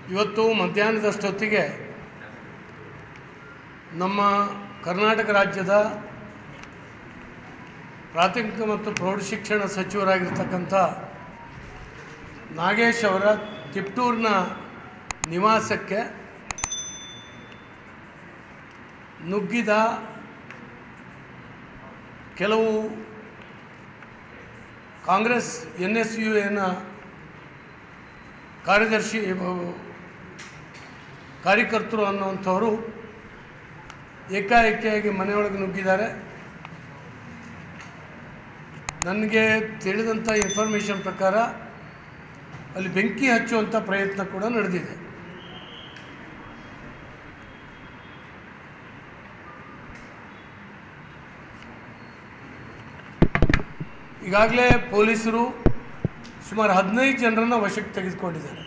ಇವತ್ತು ಮಧ್ಯಾಹ್ನದಷ್ಟೊತ್ತಿಗೆ ನಮ್ಮ ಕರ್ನಾಟಕ ರಾಜ್ಯದ ಪ್ರಾಥಮಿಕ ಮತ್ತು ಪ್ರೌಢಶಿಕ್ಷಣ ಸಚಿವರಾಗಿರ್ತಕ್ಕಂಥ ನಾಗೇಶ್ ಅವರ ತಿಪ್ಟೂರಿನ ನಿವಾಸಕ್ಕೆ ನುಗ್ಗಿದ ಕೆಲವು ಕಾಂಗ್ರೆಸ್ ಎನ್ ಎಸ್ ಯು ಎನ ಕಾರ್ಯದರ್ಶಿ ಅಹ್, ಕಾರ್ಯಕರ್ತರು ಅನ್ನುವಂಥವರು ಏಕಾಏಕಿಯಾಗಿ ಮನೆಯೊಳಗೆ ನುಗ್ಗಿದ್ದಾರೆ ನನಗೆ ತಿಳಿದಂಥ ಇನ್ಫಾರ್ಮೇಷನ್ ಪ್ರಕಾರ ಅಲ್ಲಿ ಬೆಂಕಿ ಹಚ್ಚುವಂಥ ಪ್ರಯತ್ನ ಕೂಡ ನಡೆದಿದೆ ಈಗಾಗಲೇ ಪೊಲೀಸರು ಸುಮಾರು ಹದಿನೈದು ಜನರನ್ನು ವಶಕ್ಕೆ ತೆಗೆದುಕೊಂಡಿದ್ದಾರೆ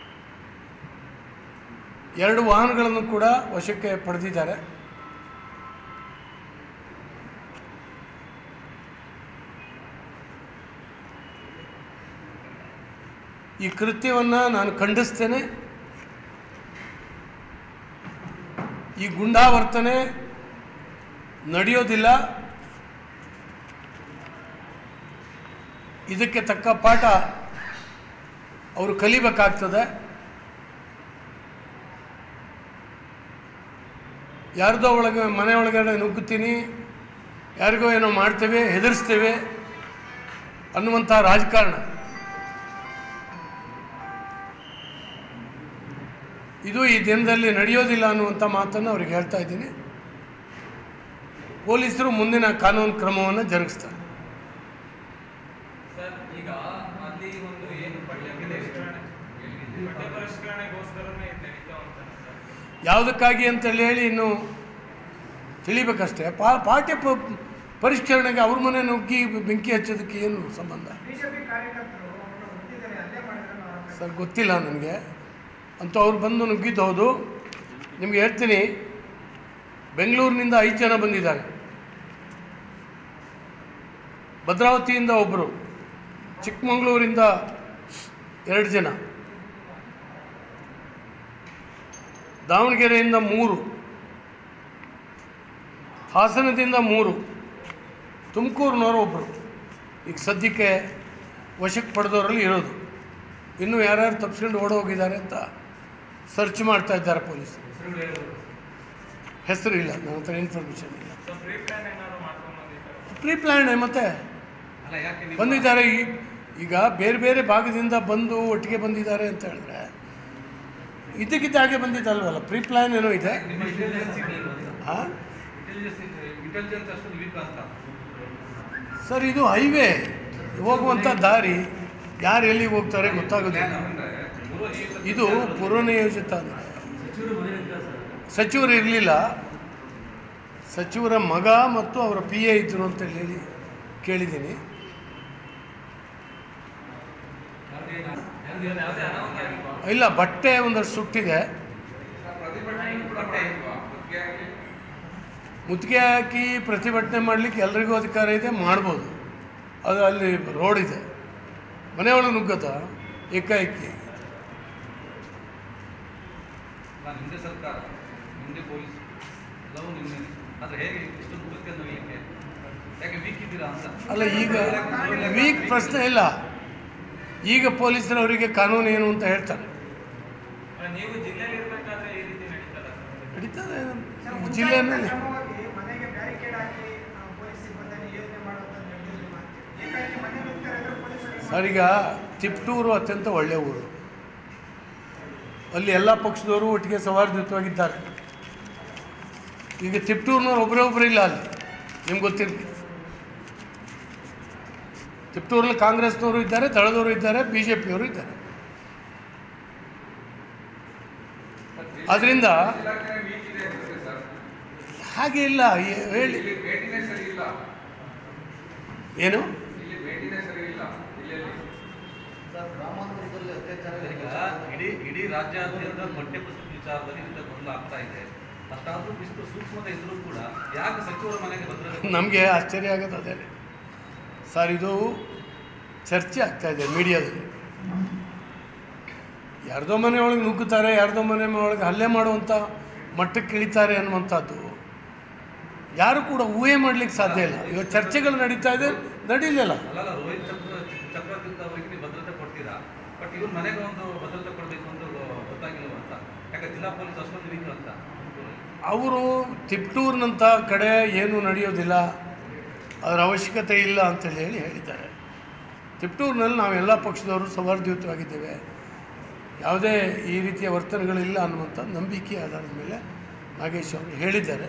ಎರಡು ವಾಹನಗಳನ್ನು ಕೂಡ ವಶಕ್ಕೆ ಪಡೆದಿದ್ದಾರೆ ಈ ಕೃತ್ಯವನ್ನು ನಾನು ಖಂಡಿಸ್ತೇನೆ ಈ ಗುಂಡಾವರ್ತನೆ ನಡೆಯೋದಿಲ್ಲ ಇದಕ್ಕೆ ತಕ್ಕ ಪಾಠ ಅವರು ಕಲಿಬೇಕಾಗ್ತದೆ ಯಾರ್ದೋ ಒಳಗೆ ಮನೆ ಒಳಗಡೆ ನುಗ್ಗುತ್ತೀನಿ ಯಾರಿಗೋ ಏನೋ ಮಾಡ್ತೇವೆ ಹೆದರಿಸ್ತೇವೆ ಅನ್ನುವಂಥ ರಾಜಕಾರಣ ಇದು ಈ ದಿನದಲ್ಲಿ ನಡೆಯೋದಿಲ್ಲ ಅನ್ನುವಂಥ ಮಾತನ್ನು ಅವ್ರಿಗೆ ಹೇಳ್ತಾ ಇದ್ದೀನಿ ಪೊಲೀಸರು ಮುಂದಿನ ಕಾನೂನು ಕ್ರಮವನ್ನು ಜರುಗಿಸ್ತಾರೆ ಸರ್ ಈಗ ಅಲ್ಲಿ ಒಂದು ಏನು ಪಠ್ಯ ಪಠ್ಯ ಪರಿಷ್ಕರಣೆಗೋಸ್ಕರನೇ ಇದು ನಡೀತಾ ಉಂಟಲ್ಲ ಸರ್ ಯಾವುದಕ್ಕಾಗಿ ಅಂತೇಳಿ ಹೇಳಿ ಇನ್ನು ತಿಳಿಬೇಕಷ್ಟೇ ಪಾ ಪಾಠ್ಯ ಪ ಪರಿಷ್ಕರಣೆಗೆ ಅವ್ರ ಮನೆ ನುಗ್ಗಿ ಬೆಂಕಿ ಹಚ್ಚೋದಕ್ಕೆ ಏನು ಸಂಬಂಧ ಬಿಜೆಪಿ ಕಾರ್ಯಕರ್ತರು ಅವ್ರನ್ನ ಹೊಡೆದಿದ್ದಾರೆ ಹಲ್ಲೆ ಮಾಡಿದ್ರು ಅನ್ನೋ ಆರೋಪ ಇದೆ. ಸರ್ ಗೊತ್ತಿಲ್ಲ ನನಗೆ ಅಂತೂ ಅವ್ರು ಬಂದು ನುಗ್ಗಿದ್ದು ಹೌದು ನಿಮ್ಗೆ ಹೇಳ್ತೀನಿ ಬೆಂಗಳೂರಿನಿಂದ ಐದು ಜನ ಬಂದಿದ್ದಾರೆ ಭದ್ರಾವತಿಯಿಂದ ಒಬ್ಬರು ಚಿಕ್ಕಮಗಳೂರಿಂದ ಎರಡು ಜನ ದಾವಣಗೆರೆಯಿಂದ ಮೂರು ಹಾಸನದಿಂದ ಮೂರು ತುಮಕೂರಿನವರು ಒಬ್ಬರು ಈಗ ಸದ್ಯಕ್ಕೆ ವಶಕ್ಕೆ ಪಡೆದವರಲ್ಲಿ ಇರೋದು ಇನ್ನೂ ಯಾರ್ಯಾರು ತಪ್ಪಿಸ್ಕೊಂಡು ಓಡೋಗಿದ್ದಾರೆ ಅಂತ ಸರ್ಚ್ ಮಾಡ್ತಾ ಇದ್ದಾರೆ ಪೊಲೀಸರು ಹೆಸರು ಇಲ್ಲ ನನ್ನ ಹತ್ರ ಇನ್ಫಾರ್ಮೇಷನ್ ಇಲ್ಲ ಸೊ ಪ್ರೀ ಪ್ಲಾನ್ ಏನಾದ್ರು ಮಾಡ್ಕೊಂಡು ಬಂದಿದ್ದಾರೆ ಪ್ರೀ ಪ್ಲ್ಯಾನ್ ಮತ್ತೆ ಅಲ್ಲ ಯಾಕೆ ನೀವು ಬಂದಿದ್ದಾರೆ ಈ- ಈಗ ಬೇರೆ ಬೇರೆ ಭಾಗದಿಂದ ಬಂದು ಒಟ್ಟಿಗೆ ಬಂದಿದ್ದಾರೆ ಅಂತ ಹೇಳಿದ್ರೆ ಇದಕ್ಕಿದ್ದ ಹಾಗೆ ಬಂದಿದ್ದಲ್ವಲ್ಲ ಪ್ರೀ ಪ್ಲ್ಯಾನ್ ಏನೋ ಇದೆ ನಿಮ್ಮ ಇಂಟೆಲಿಜೆನ್ಸ್ ಆ? ಇಂಟೆಲಿಜೆನ್ಸ್ ಅಷ್ಟು ವೀಕ್ ಅಂತ ಸರ್ ಇದು ಹೈವೇ ಹೋಗುವಂಥ ದಾರಿ ಯಾರು ಎಲ್ಲಿ ಹೋಗ್ತಾರೆ ಗೊತ್ತಾಗೋದಿಲ್ಲ ಇದು ಪೂರ್ವನಿಯೋಜಿತ ಅಂದರೆ ಸಚಿವರು ಇರಲಿಲ್ಲ ಸಚಿವರ ಮಗ ಮತ್ತು ಅವರ ಪಿ ಎ ಇದ್ದರು ಅಂತ ಹೇಳಿ ಕೇಳಿದ್ದೀನಿ ಯಾವುದೇ ಅನಾಹುತ ಆಗಿಲ್ವಾ ಇಲ್ಲ ಬಟ್ಟೆ ಒಂದಷ್ಟು ಸುಟ್ಟಿದೆ ಮುತ್ತಿಗೆ ಹಾಕಿ ಪ್ರತಿಭಟನೆ ಮಾಡಲಿಕ್ಕೆ ಎಲ್ರಿಗೂ ಅಧಿಕಾರ ಇದೆ ಮಾಡ್ಬೋದು ಅದು ಅಲ್ಲಿ ರೋಡ್ ಇದೆ ಮನೆಯೊಳಗೆ ನುಗ್ಗತ್ತ ಏಕಾಏಕಿ ನಾನು ಹಿಂದೆ ಸರ್ಕಾರ ಹಿಂದೆ ಪೊಲೀಸ್ ಎಲ್ಲವೂ ನಿನ್ನೆ ಆದರೆ ಹೇಗೆ ಇಷ್ಟೊಂದು ಕೃತ್ಯ ನಡೀಲಿಕ್ಕೆ ಯಾಕೆ ವೀಕ್ ಇದ್ದೀರಾ ಅಂತ ಅಲ್ಲ ಈಗ ವೀಕ್ ಪ್ರಶ್ನೆ ಇಲ್ಲ ಈಗ ಪೊಲೀಸರವರಿಗೆ ಕಾನೂನು ಏನು ಅಂತ ಹೇಳ್ತಾರೆ ಅಲ್ಲ, ನೀವು ಜಿಲ್ಲೆಯಲ್ಲಿ ಇರ್ಬೇಕಾದ್ರೆ ಈ ರೀತಿ ನಡೀತಲ್ಲ ಸರ್ ನಡೀತದೆ ಸರ್, ಈ ಮುಂಜಾಗ್ರತಾ ಜಿಲ್ಲೆಯಲ್ಲಿ ಕ್ರಮವಾಗಿ ಮನೆಗೆ ಬ್ಯಾರಿಕೇಡ್ ಹಾಕಿ ಆ, ಪೊಲೀಸ್ ಸಿಬ್ಬಂದಿ ಯೋಜನೆ ಮಾಡುವಂತ ನಡೆದಿಲ್ಲ ಏಕಾಏಕಿ ಮನೆ ನುಗ್ತಾರೆ ಅಂದ್ರೆ ಪೊಲೀಸರಿಗೆ ಸರ್ ಈಗ ತಿಪ್ಟೂರು ಅತ್ಯಂತ ಒಳ್ಳೆಯ ಊರು ಅಲ್ಲಿ ಎಲ್ಲ ಪಕ್ಷದವರು ಒಟ್ಟಿಗೆ ಸೌಹಾರ್ದಯುತವಾಗಿದ್ದಾರೆ ಈಗ ತಿಪ್ಟೂರಿನವ್ರು ಒಬ್ಬರೇ ಒಬ್ಬರು ಇಲ್ಲ ಅಲ್ಲಿ ನಿಮ್ಗೆ ಗೊತ್ತಿರಲಿ ತಿಪ್ಟೂರಲ್ಲಿ ಕಾಂಗ್ರೆಸ್ನವರು ಇದ್ದಾರೆ ದಳದವರು ಇದ್ದಾರೆ ಬಿ ಜೆ ಪಿಯವರು ಇದ್ದಾರೆ ಅದರಿಂದ ಹಾಗೆ ಇಲ್ಲ ಏ- ಹೇಳಿ ಏನು ಈಗ ಇಡೀ ಇಡೀ ರಾಜ್ಯಾದ್ಯಂತ ಪಠ್ಯಪುಸ್ತಕ ವಿಚಾರದಲ್ಲಿ ಇಂಥ ಗೊಂದಲ ಆಗ್ತಾ ಇದೆ ಅಷ್ಟಾದ್ರೂ ಇಷ್ಟು ಸೂಕ್ಷ್ಮತೆ ಇದ್ರೂ ಕೂಡ ಯಾಕೆ ಸಚಿವರ ಮನೆಗೆ ಭದ್ರತೆ ನಮಗೆ ಆಶ್ಚರ್ಯ ಆಗೋದು ಅದೇ ಸರ್ ಇದು ಚರ್ಚೆ ಆಗ್ತಾ ಇದೆ ಮೀಡಿಯಾದಲ್ಲಿ ಯಾರ್ದೋ ಮನೆ ಒಳಗೆ ನುಗ್ಗುತ್ತಾರೆ ಯಾರ್ದೋ ಮನೆ ಒಳಗೆ ಹಲ್ಲೆ ಮಾಡುವಂಥ ಮಟ್ಟಕ್ಕೆ ಇಳಿತಾರೆ ಅನ್ನುವಂಥದ್ದು ಯಾರು ಕೂಡ ಊಹೆ ಮಾಡಲಿಕ್ಕೆ ಸಾಧ್ಯ ಇಲ್ಲ ಇವತ್ತು ಚರ್ಚೆಗಳು ನಡೀತಾ ಇದೆ ನಡೀಲಿಲ್ಲ ಅಲ್ಲಲ್ಲ ರೋಹಿತ್ ಚಕ್ರ ಚಕ್ರದಿಂದ ಅವರಿಗೆ ನೀವು ಭದ್ರತೆ ಕೊಡ್ತೀರಾ ಬಟ್ ಇವ್ರ ಮನೆಗೆ ಒಂದು ಭದ್ರತೆ ಕೊಡಬೇಕು ಅಂತ ಗೊತ್ತಾಗಿಲ್ವ ಅಂತ ಯಾಕೆ ಜಿಲ್ಲಾ ಪೊಲೀಸ್ ಅಷ್ಟೊಂದು ವೀಕ್ ಅಂತ ಅವರು ತಿಪ್ಟೂರಿನಂಥ ಕಡೆ ಏನೂ ನಡೆಯೋದಿಲ್ಲ ಅದರ ಅವಶ್ಯಕತೆ ಇಲ್ಲ ಅಂತೇಳಿ ಹೇಳಿ ಹೇಳಿದ್ದಾರೆ ತಿಪ್ಟೂರಿನಲ್ಲಿ ನಾವೆಲ್ಲ ಪಕ್ಷದವರು ಸೌಹಾರ್ದಯುತವಾಗಿದ್ದೇವೆ ಯಾವುದೇ ಈ ರೀತಿಯ ವರ್ತನೆಗಳಿಲ್ಲ ಅನ್ನುವಂಥ ನಂಬಿಕೆ ಆಧಾರದ ಮೇಲೆ ನಾಗೇಶ್ ಅವರು ಹೇಳಿದ್ದಾರೆ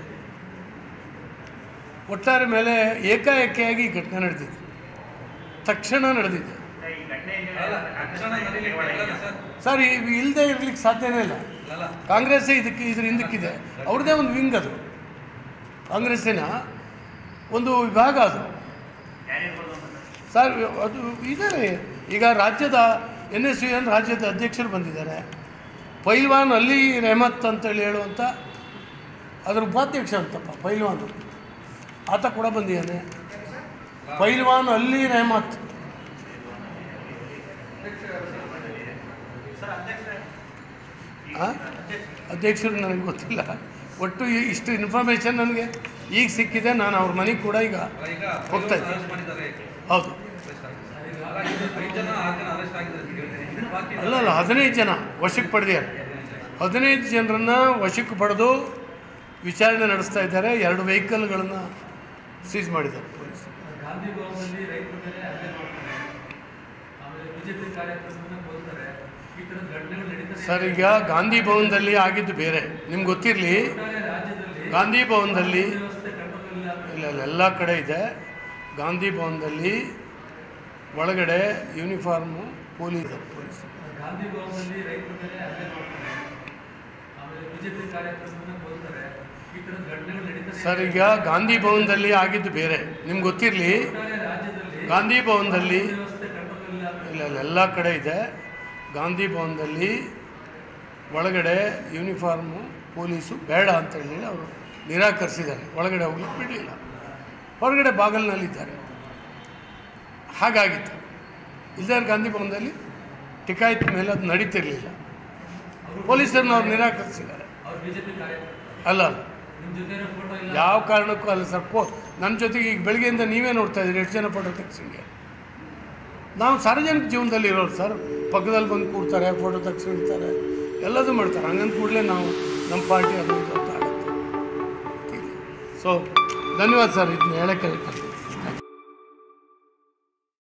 ಒಟ್ಟಾರೆ ಮೇಲೆ ಏಕಾಏಕಿಯಾಗಿ ಈ ಘಟನೆ ನಡೆದಿದೆ ತಕ್ಷಣ ನಡೆದಿದೆ ಅಲ್ಲ ತಕ್ಷಣ ನಡೀಲಿಕ್ಕೆ ಆಗಲ್ಲ ಸರ್ ಸರ್ ಇವು ಇಲ್ಲದೆ ಇರ್ಲಿಕ್ಕೆ ಸಾಧ್ಯನೇ ಇಲ್ಲ ಅಲ್ಲ ಕಾಂಗ್ರೆಸ್ಸೇ ಇದಕ್ಕೆ ಇದ್ರ ಹಿಂದಕ್ಕಿದೆ ಅವ್ರದ್ದೇ ಒಂದು ವಿಂಗ್ ಅದು ಕಾಂಗ್ರೆಸ್ಸಿನ ಒಂದು ವಿಭಾಗ ಅದು ಸರ್ ಅದು ಇದ್ದಾರೆ ಈಗ ರಾಜ್ಯದ ಎನ್ ಎಸ್ ಯು ಎನ್ ರಾಜ್ಯದ ಅಧ್ಯಕ್ಷರು ಬಂದಿದ್ದಾರೆ ಪೈಲ್ವಾನ್ ಅಲಿ ರೆಹಮತ್ ಅಂತೇಳಿ ಹೇಳುವಂಥ ಅದರ ಉಪಾಧ್ಯಕ್ಷ ಅಂತಪ್ಪ ಪೈಲ್ವಾನ್ ಆತ ಕೂಡ ಬಂದಿದ್ದಾನೆ ಪೈಲ್ವಾನ್ ಅಲಿ ರೆಹಮತ್ ಆ? ಅಧ್ಯಕ್ಷರು ನನಗೆ ಗೊತ್ತಿಲ್ಲ ಒಟ್ಟು ಈ- ಇಷ್ಟು ಇನ್ಫಾರ್ಮೇಷನ್ ನನಗೆ ಈಗ ಸಿಕ್ಕಿದೆ ನಾನು ಅವ್ರ ಮನೆಗೆ ಕೂಡ ಈಗ ಅಲ್ಲ, ಈಗ ಹೋಗ್ತಾ ಇದ್ದೀನಿ. ಅರೆಸ್ಟ್ ಮಾಡಿದ್ದಾರೆ ಹೌದು ಅರೆಸ್ಟ್ ಆಗಿದೆ. ಅಲ್ಲ ಇದು ಐದು ಜನ ಆರು ಜನ ಅರೆಸ್ಟ್ ಆಗಿದ್ದಾರೆ ಅಂತ ಹೇಳ್ತೀನಿ. ಇನ್ನು ಬಾಕಿ ಅಲ್ಲ ಅಲ್ಲ ಹದಿನೈದು ಜನ ವಶಕ್ಕೆ ಪಡೆದಿದ್ದಾರೆ ಹದಿನೈದು ಜನರನ್ನು ವಶಕ್ಕೆ ಪಡೆದು ವಿಚಾರಣೆ ನಡೆಸ್ತಾ ಇದ್ದಾರೆ ಎರಡು ವೆಹಿಕಲ್ಗಳನ್ನು ಸೀಸ್ ಮಾಡಿದ್ದಾರೆ ಪೊಲೀಸ್ ಗಾಂಧಿ ಭವನದಲ್ಲಿ ರೈತರ ಮೇಲೆ ಹಲ್ಲೆ ಮಾಡ್ತಾರೆ ಆಮೇಲೆ ಬಿಜೆಪಿ ಕಾರ್ಯಕ್ರಮವನ್ನು ಕೊಲ್ತಾರೆ ಈ ಥರದ ಘಟನೆಗಳು ನಡೀತಾರೆ ಸರ್ ಈಗ ಗಾಂಧಿ ಭವನದಲ್ಲಿ ಆಗಿದ್ದು ಬೇರೆ ನಿಮ್ಗೆ ಗೊತ್ತಿರಲಿ ಒಟ್ಟಾರೆ ರಾಜ್ಯದಲ್ಲಿ ಗಾಂಧಿ ಭವನದಲ್ಲಿ ವ್ಯವಸ್ಥೆ ಕಂಟ್ರೋಲ್ ಇಲ್ಲ ಇಲ್ಲ ಇಲ್ಲ ಎಲ್ಲ ಕಡೆ ಇದೆ ಗಾಂಧಿ ಭವನದಲ್ಲಿ ಒಳಗಡೆ ಯೂನಿಫಾರ್ಮು ಪೊಲೀಸ್ ಪೊಲೀಸ್ ಗಾಂಧಿ ಭವನದಲ್ಲಿ ರೈತರ ಮೇಲೆ ಹಲ್ಲೆ ಮಾಡ್ತಾರೆ ಆಮೇಲೆ ಬಿಜೆಪಿ ಕಾರ್ಯಕ್ರಮವನ್ನು ಕೊಲ್ತಾರೆ ಈ ಥರದ ಘಟನೆಗಳು ನಡೀತಾರೆ ಸರ್ ಈಗ ಗಾಂಧಿ ಭವನದಲ್ಲಿ ಆಗಿದ್ದು ಬೇರೆ ನಿಮ್ಗೆ ಗೊತ್ತಿರಲಿ ಒಟ್ಟಾರೆ ರಾಜ್ಯದಲ್ಲಿ ಗಾಂಧಿ ಭವನದಲ್ಲಿ ವ್ಯವಸ್ಥೆ ಕಂಟ್ರೋಲ್ ಇಲ್ಲ ಇಲ್ಲ ಇಲ್ಲ ಎಲ್ಲ ಕಡೆ ಇದೆ ಗಾಂಧಿ ಭವನದಲ್ಲಿ ಒಳಗಡೆ ಯೂನಿಫಾರ್ಮು ಪೊಲೀಸು ಬೇಡ ಅಂತ ಹೇಳಿ ಅವರು ನಿರಾಕರಿಸಿದ್ದಾರೆ ಒಳಗಡೆ ಹೋಗ್ಲಿಕ್ಕೆ ಬಿಡಲಿಲ್ಲ ಹೊರಗಡೆ ಬಾಗಲಿನಲ್ಲಿದ್ದಾರೆ ಹಾಗಾಗಿತ್ತು ಇಲ್ದಾರ ಗಾಂಧಿ ಭವನದಲ್ಲಿ ಟಿಕಾಯಿತ್ ಮೇಲೆ ಅದು ನಡೀತಿರಲಿಲ್ಲ ಪೊಲೀಸರನ್ನು ಅವ್ರು ನಿರಾಕರಿಸಿದ್ದಾರೆ ಅವ್ರು ಬಿಜೆಪಿ ಕಾರ್ಯಕ್ರಮ ಅಲ್ಲ ಅಲ್ಲ ನಿಮ್ಮ ಜೊತೆ ಫೋಟೋ ಇಲ್ಲ ಯಾವ ಕಾರಣಕ್ಕೂ ಅಲ್ಲ ಸರ್ ಪೋ ನನ್ನ ಜೊತೆಗೆ ಈಗ ಬೆಳಗ್ಗೆಯಿಂದ ನೀವೇ ನೋಡ್ತಾ ಇದ್ದೀರಿ ಎಷ್ಟು ಜನ ಫೋಟೋ ತೆಗ್ಸಿಂಗೆ ನಾವು ಸಾರ್ವಜನಿಕ ಜೀವನದಲ್ಲಿ ಇರೋರು ಸರ್ ಪಕ್ಕದಲ್ಲಿ ಬಂದು ಕೂರ್ತಾರೆ ಫೋಟೋ ತೆಗ್ಸಿರ್ತಾರೆ ಎಲ್ಲದೂ ಮಾಡ್ತಾರೆ ಹಂಗಂದ ಕೂಡಲೇ ನಾವು ನಮ್ಮ ಪಾರ್ಟಿ ಅದು ಇದು ಅಂತ ಆಗುತ್ತೆ ಸೊ ಧನ್ಯವಾದ ಸರ್ ಇದನ್ನ ಹೇಳಕ್ಕೆ